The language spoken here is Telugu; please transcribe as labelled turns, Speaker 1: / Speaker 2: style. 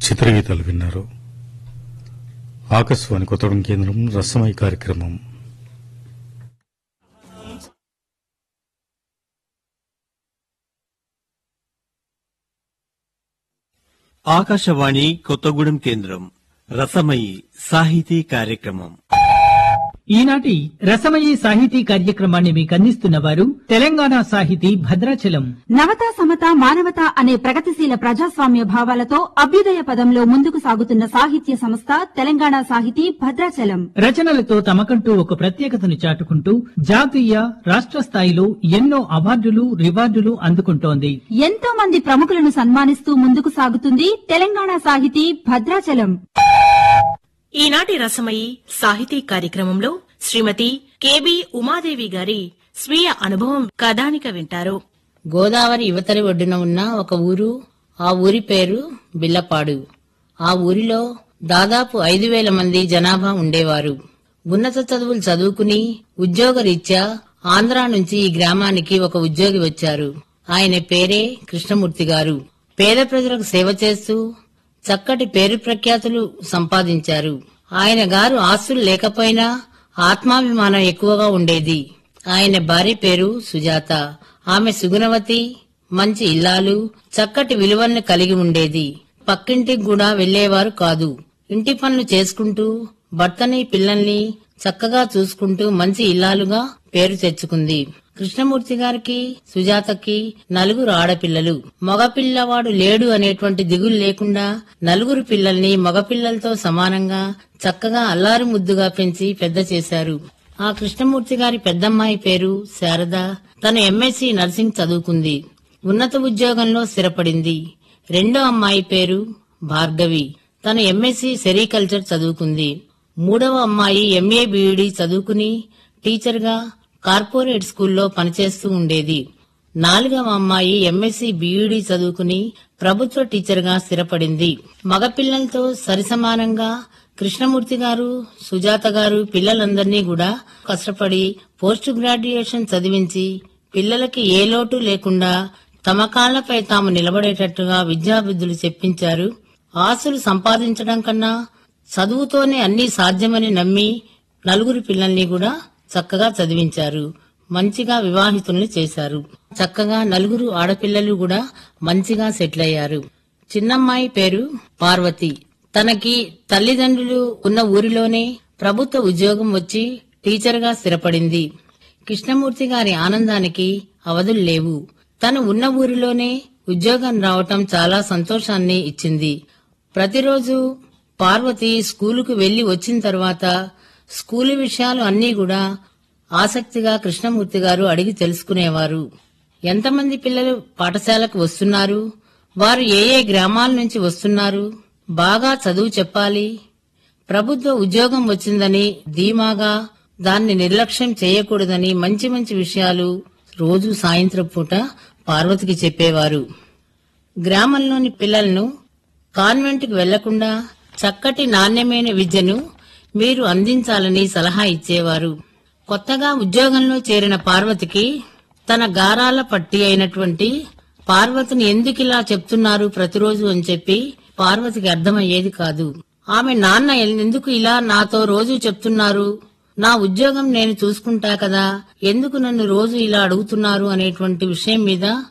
Speaker 1: చిత్రగీతాలు విన్నారు ఆకాశవాణి కొత్తగూడెం కేంద్రం రసమై కార్యక్రమం
Speaker 2: ఆకాశవాణి కొత్తగూడెం కేంద్రం రసమయి సాహితీ కార్యక్రమం
Speaker 3: ఈనాటి రసమయీ సాహితీ కార్యక్రమాన్ని మీకు అందిస్తున్న వారు తెలంగాణ సాహితీ భద్రాచలం
Speaker 4: నవత సమత మానవత అనే ప్రగతిశీల ప్రజాస్వామ్య భావాలతో అభ్యుదయ పదంలో ముందుకు సాగుతున్న సాహిత్య సంస్థ తెలంగాణ సాహితీ భద్రాచలం
Speaker 3: రచనలతో తమకంటూ ఒక ప్రత్యేకతను చాటుకుంటూ జాతీయ రాష్ట్ర స్థాయిలో ఎన్నో అవార్డులు రివార్డులు అందుకుంటోంది
Speaker 4: ఎంతో మంది ప్రముఖులను సన్మానిస్తూ ముందుకు సాగుతుంది తెలంగాణ సాహితీ భద్రాచలం
Speaker 5: ఈనాటి రసమయి సాహితీ కార్యక్రమంలో శ్రీమతి కెబి ఉమాదేవి గారి స్వీయ అనుభవం కథానిక వింటారు
Speaker 6: గోదావరి యువతలి ఒడ్డున ఉన్న ఒక ఊరు ఆ ఊరి పేరు బిల్లపాడు ఆ ఊరిలో దాదాపు ఐదు వేల మంది జనాభా ఉండేవారు ఉన్నత చదువులు చదువుకుని ఉద్యోగరీత్యా ఆంధ్రా నుంచి ఈ గ్రామానికి ఒక ఉద్యోగి వచ్చారు ఆయన పేరే కృష్ణమూర్తి గారు పేద ప్రజలకు సేవ చేస్తూ చక్కటి పేరు ప్రఖ్యాతులు సంపాదించారు ఆయన గారు ఆస్తులు లేకపోయినా ఆత్మాభిమానం ఎక్కువగా ఉండేది ఆయన భార్య పేరు సుజాత ఆమె సుగుణవతి మంచి ఇల్లాలు చక్కటి విలువల్ని కలిగి ఉండేది పక్కింటికి కూడా వెళ్లేవారు కాదు ఇంటి పనులు చేసుకుంటూ భర్తని పిల్లల్ని చక్కగా చూసుకుంటూ మంచి ఇల్లాలుగా పేరు తెచ్చుకుంది కృష్ణమూర్తి గారికి సుజాతకి నలుగురు ఆడపిల్లలు మగపిల్లవాడు లేడు అనేటువంటి దిగులు లేకుండా నలుగురు పిల్లల్ని మగపిల్లలతో సమానంగా చక్కగా అల్లారు ముద్దుగా పెంచి పెద్ద చేశారు ఆ కృష్ణమూర్తి గారి పెద్దమ్మాయి పేరు శారద తను ఎంఎస్సి నర్సింగ్ చదువుకుంది ఉన్నత ఉద్యోగంలో స్థిరపడింది రెండో అమ్మాయి పేరు భార్గవి తను ఎంఎస్సి సెరికల్చర్ చదువుకుంది మూడవ అమ్మాయి ఎంఏ బీఈడి చదువుకుని టీచర్గా కార్పొరేట్ స్కూల్లో పనిచేస్తూ ఉండేది నాలుగవ అమ్మాయి ఎంఎస్సి బీఈడి చదువుకుని ప్రభుత్వ టీచర్గా స్థిరపడింది మగపిల్లలతో సరిసమానంగా కృష్ణమూర్తి గారు సుజాత గారు పిల్లలందరినీ కూడా కష్టపడి పోస్ట్ గ్రాడ్యుయేషన్ చదివించి పిల్లలకి ఏ లోటు లేకుండా తమ కాళ్లపై తాము నిలబడేటట్టుగా విద్యాబుద్ధులు చెప్పించారు ఆస్తులు సంపాదించడం కన్నా చదువుతోనే అన్ని సాధ్యమని నమ్మి నలుగురు పిల్లల్ని కూడా చక్కగా చదివించారు మంచిగా వివాహితుల్ని చేశారు చక్కగా నలుగురు ఆడపిల్లలు కూడా మంచిగా సెటిల్ అయ్యారు చిన్నమ్మాయి పేరు పార్వతి తనకి తల్లిదండ్రులు ఉన్న ఊరిలోనే ప్రభుత్వ ఉద్యోగం వచ్చి టీచర్గా స్థిరపడింది కృష్ణమూర్తి గారి ఆనందానికి అవధులు లేవు తను ఉన్న ఊరిలోనే ఉద్యోగం రావటం చాలా సంతోషాన్ని ఇచ్చింది ప్రతిరోజు పార్వతి స్కూలుకు వెళ్లి వచ్చిన తర్వాత స్కూలు విషయాలు అన్నీ కూడా ఆసక్తిగా కృష్ణమూర్తి గారు అడిగి తెలుసుకునేవారు ఎంతమంది పిల్లలు పాఠశాలకు వస్తున్నారు వారు ఏ ఏ గ్రామాల నుంచి వస్తున్నారు బాగా చదువు చెప్పాలి ప్రభుత్వ ఉద్యోగం వచ్చిందని ధీమాగా దాన్ని నిర్లక్ష్యం చేయకూడదని మంచి మంచి విషయాలు రోజు సాయంత్రం పూట పార్వతికి చెప్పేవారు గ్రామంలోని పిల్లలను కాన్వెంట్కి వెళ్లకుండా చక్కటి నాణ్యమైన విద్యను మీరు అందించాలని సలహా ఇచ్చేవారు కొత్తగా ఉద్యోగంలో చేరిన పార్వతికి తన గారాల పట్టి అయినటువంటి పార్వతిని ఎందుకిలా చెప్తున్నారు ప్రతిరోజు అని చెప్పి పార్వతికి అర్థమయ్యేది కాదు ఆమె నాన్న ఎందుకు ఇలా నాతో రోజు చెప్తున్నారు నా ఉద్యోగం నేను చూసుకుంటా కదా ఎందుకు నన్ను రోజు ఇలా అడుగుతున్నారు అనేటువంటి విషయం మీద